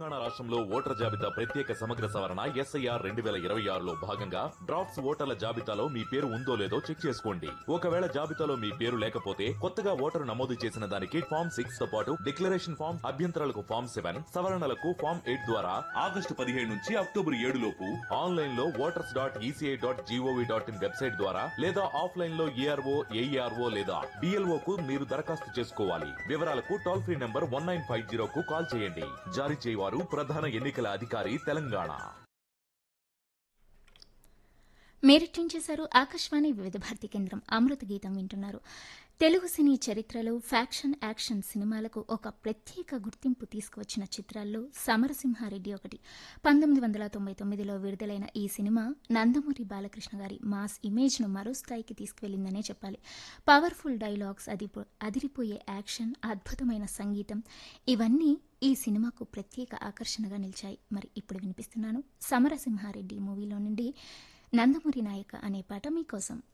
తెలంగాణ రాష్ట్రంలో ఓటర్ జాబితా ప్రత్యేక సమగ్ర సవరణ ఎస్ఐఆర్ రెండు వేల ఇరవై ఆరులో భాగంగా డ్రాఫ్ట్స్ ఓటర్ల జాబితాలో మీ పేరు ఉందో లేదో చెక్ చేసుకోండి ఒకవేళ జాబితాలో మీ పేరు లేకపోతే కొత్తగా ఓటరు నమోదు చేసిన దానికి ఫామ్ సిక్స్ తో పాటు డిక్లరేషన్ ఫామ్ అభ్యంతరాలకు ఫామ్ సెవెన్ సవరణలకు ఫామ్ ఎయిట్ ద్వారా ఆగస్టు పదిహేడు నుంచి అక్టోబర్ ఏడు లోపు ఆన్లైన్ లో voters dot ECI dot gov dot in website ద్వారా లేదా ఆఫ్లైన్ లో ఏఆర్ఓ ఏఈఆర్ఓ లేదా డిఎల్ఓ కు మీరు దరఖాస్తు చేసుకోవాలి వివరాలకు toll free number one nine five zero కు కాల్ చేయండి జారీ చేయవారు ప్రధాన ఎన్నికల అధికారి తెలంగాణ మీరు ట్యూన్ చేశారు ఆకాశవాణి వివిధ భారతి కేంద్రం అమృత గీతం వింటున్నారు తెలుగు సినీ చరిత్రలో ఫ్యాక్షన్ యాక్షన్ సినిమాలకు ఒక ప్రత్యేక గుర్తింపు తీసుకువచ్చిన చిత్రాల్లో సమరసింహారెడ్డి ఒకటి పంతొమ్మిది వందల తొంభై తొమ్మిదిలో విడుదలైన ఈ సినిమా నందమూరి బాలకృష్ణ గారి మాస్ ఇమేజ్ను మరో స్థాయికి తీసుకువెళ్లిందనే చెప్పాలి పవర్ఫుల్ డైలాగ్స్ అది అదిరిపోయే యాక్షన్ అద్భుతమైన సంగీతం ఇవన్నీ ఈ సినిమాకు ప్రత్యేక ఆకర్షణగా నిలిచాయి మరి ఇప్పుడు వినిపిస్తున్నాను సమరసింహారెడ్డి మూవీలో నుండి నందమూరి నాయక అనే పాట మీకోసం